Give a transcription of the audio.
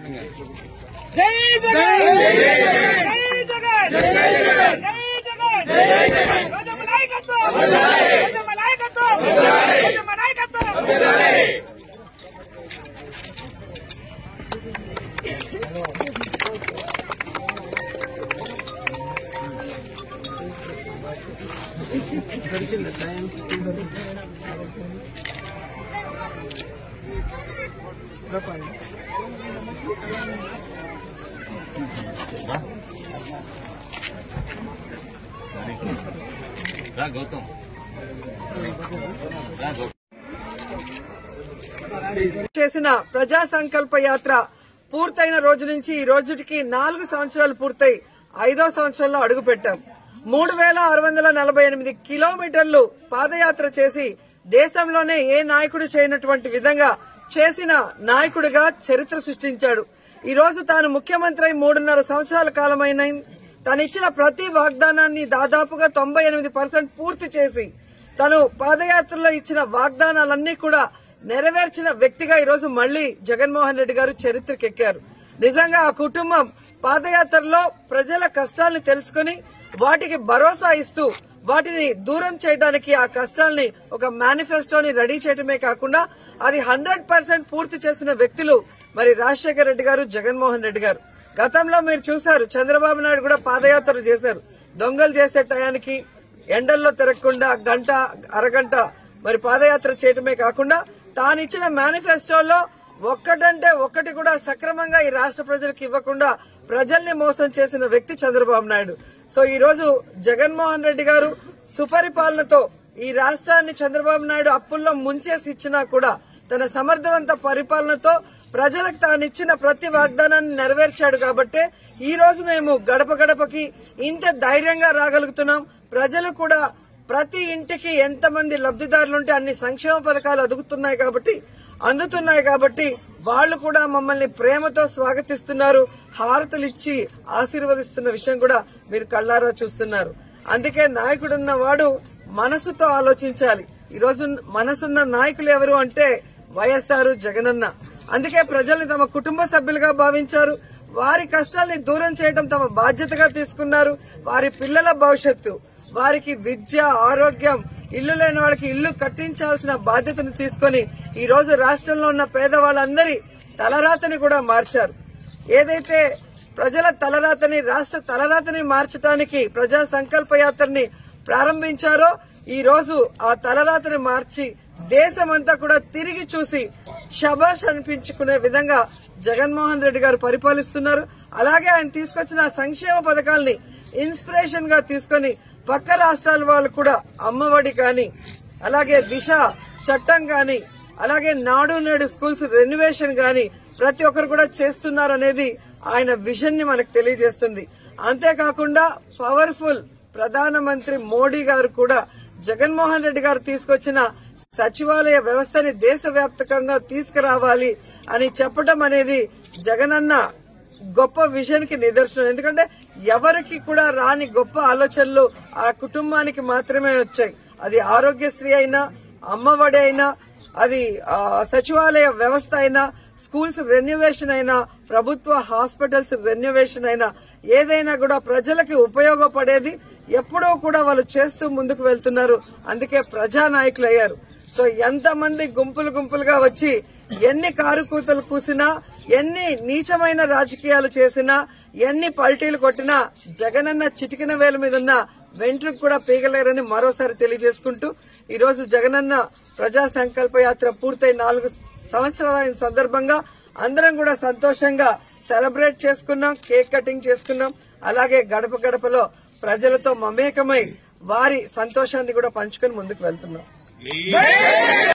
జై జగన్ జై జగన్ జై జగన్ రాజమ్మ నాయకత్వం రాజమ్మ నాయకత్వం రాజమ్మ నాయకత్వం రా గౌతమ్ రా గౌతమ్ చేసిన ప్రజా సంకల్ప యాత్ర పూర్తయిన రోజు నుంచి ఈ రోజుకి నాలుగు సంవత్సరాలు పూర్తయి ఐదో సంవత్సరంలో అడుగు పెట్టాం మూడు వేల ఆరు వందల నలభై ఎనిమిది కిలోమీటర్లు పాదయాత్ర చేసి దేశంలోనే ఏ నాయకుడు చేయనటువంటి విధంగా చేసిన నాయకుడిగా చరిత్ర సృష్టించాడు ఈ రోజు తాను ముఖ్యమంత్రి అయి మూడున్నర సంవత్సరాల కాలమైన తను ఇచ్చిన ప్రతి వాగ్దానాన్ని దాదాపుగా తొంభై ఎనిమిది పర్సెంట్ పూర్తి చేసి తను పాదయాత్రలో ఇచ్చిన వాగ్దానాలన్నీ కూడా నెరవేర్చిన వ్యక్తిగా ఈరోజు మళ్లీ జగన్మోహన్ రెడ్డి గారు చరిత్రకెక్కారు నిజంగా ఆ కుటుంబం పాదయాత్రలో ప్రజల కష్టాల్ని తెలుసుకుని వాటికి భరోసా ఇస్తూ వాటిని దూరం చేయడానికి ఆ కష్టాల్ని ఒక మేనిఫెస్టోని రెడీ చేయడమే కాకుండా అది హండ్రెడ్ పర్సెంట్ పూర్తి చేసిన వ్యక్తులు మరి రాజశేఖర రెడ్డి గారు జగన్మోహన్ రెడ్డి గారు గతంలో మీరు చూశారు చంద్రబాబు నాయుడు కూడా పాదయాత్ర చేశారు దొంగలు చేసే టయానికి ఎండల్లో తిరగకుండా గంట అరగంట మరి పాదయాత్ర చేయటమే కాకుండా తాను ఇచ్చిన మేనిఫెస్టోలో ఒక్కటంటే ఒక్కటి కూడా సక్రమంగా ఈ రాష్ట్ర ప్రజలకు ఇవ్వకుండా ప్రజల్ని మోసం చేసిన వ్యక్తి చంద్రబాబు నాయుడు సో ఈ రోజు జగన్మోహన్ రెడ్డి గారు సుపరిపాలనతో ఈ రాష్ట్రాన్ని చంద్రబాబు నాయుడు అప్పుల్లో ముంచేసి ఇచ్చినా కూడా తన సమర్థవంత పరిపాలనతో ప్రజలకు తాను ఇచ్చిన ప్రతి వాగ్దానాన్ని నెరవేర్చాడు కాబట్టే ఈ రోజు మేము గడప గడపకి ఇంత ధైర్యంగా రాగలుగుతున్నాం ప్రజలు కూడా ప్రతి ఇంటికి ఎంతమంది లబ్దిదారులుంటే అన్ని సంక్షేమ పథకాలు అదుగుతున్నాయి కాబట్టి అందుతున్నాయి కాబట్టి వాళ్ళు కూడా మమ్మల్ని ప్రేమతో స్వాగతిస్తున్నారు హారతులు ఇచ్చి ఆశీర్వదిస్తున్న విషయం కూడా మీరు కళ్ళారా చూస్తున్నారు అందుకే నాయకుడున్న వాడు మనసుతో ఆలోచించాలి ఈ రోజు మనసున్న నాయకులు ఎవరు అంటే వైఎస్ఆర్ జగనన్న అందుకే ప్రజల్ని తమ కుటుంబ సభ్యులుగా భావించారు వారి కష్టాల్ని దూరం చేయడం తమ బాధ్యతగా తీసుకున్నారు వారి పిల్లల భవిష్యత్తు వారికి విద్య ఆరోగ్యం ఇల్లు లేని వాళ్ళకి ఇల్లు కట్టించాల్సిన బాధ్యతను తీసుకొని ఈ రోజు రాష్ట్రంలో ఉన్న పేదవాళ్ళందరి తలరాతని కూడా మార్చారు ఏదైతే ప్రజల తలరాతని రాష్ట్ర తలరాతని మార్చడానికి ప్రజా సంకల్ప యాత్రని ప్రారంభించారో ఈ రోజు ఆ తలరాతని మార్చి దేశమంతా కూడా తిరిగి చూసి శబాష్ అనిపించుకునే విధంగా జగన్మోహన్ రెడ్డి గారు పరిపాలిస్తున్నారు అలాగే ఆయన తీసుకొచ్చిన సంక్షేమ పథకాల్ని ఇన్స్పిరేషన్ గా తీసుకొని పక్క రాష్ట్రాల వాళ్ళు కూడా అమ్మఒడి కానీ అలాగే దిశ చట్టం గాని అలాగే నాడు నేడు స్కూల్స్ రెన్యువేషన్ గాని ప్రతి ఒక్కరు కూడా చేస్తున్నారనేది ఆయన విజన్ ని మనకు తెలియజేస్తుంది అంతేకాకుండా పవర్ఫుల్ ప్రధానమంత్రి మోడీ గారు కూడా జగన్మోహన్ రెడ్డి గారు తీసుకొచ్చిన సచివాలయ వ్యవస్థని దేశవ్యాప్తంగా తీసుకురావాలి అని చెప్పడం అనేది జగనన్న గొప్ప విజన్ కి నిదర్శనం ఎందుకంటే ఎవరికి కూడా రాని గొప్ప ఆలోచనలు ఆ కుటుంబానికి మాత్రమే వచ్చాయి అది ఆరోగ్యశ్రీ అయినా అమ్మఒడి అయినా అది ఆ, సచివాలయ వ్యవస్థ అయినా స్కూల్స్ రెన్యువేషన్ అయినా ప్రభుత్వ హాస్పిటల్స్ రెన్యువేషన్ అయినా ఏదైనా కూడా ప్రజలకి ఉపయోగపడేది ఎప్పుడూ కూడా వాళ్ళు చేస్తూ ముందుకు వెళ్తున్నారు అందుకే ప్రజా నాయకులు అయ్యారు సో ఎంతమంది గుంపులు గుంపులుగా వచ్చి ఎన్ని కారుకూతలు కూసినా ఎన్ని నీచమైన రాజకీయాలు చేసినా ఎన్ని పల్టీలు కొట్టినా జగనన్న చిటికిన వేల మీద ఉన్న వెంట్రుకు కూడా పీగలేరని మరోసారి తెలియజేసుకుంటూ ఈ రోజు జగనన్న ప్రజా సంకల్ప యాత్ర పూర్తయి నాలుగు సంవత్సరాల సందర్భంగా అందరం కూడా సంతోషంగా సెలబ్రేట్ చేసుకున్నాం కేక్ కటింగ్ చేసుకున్నాం అలాగే గడప గడపలో ప్రజలతో మమేకమై వారి సంతోషాన్ని కూడా పంచుకొని ముందుకు వెళ్తున్నాం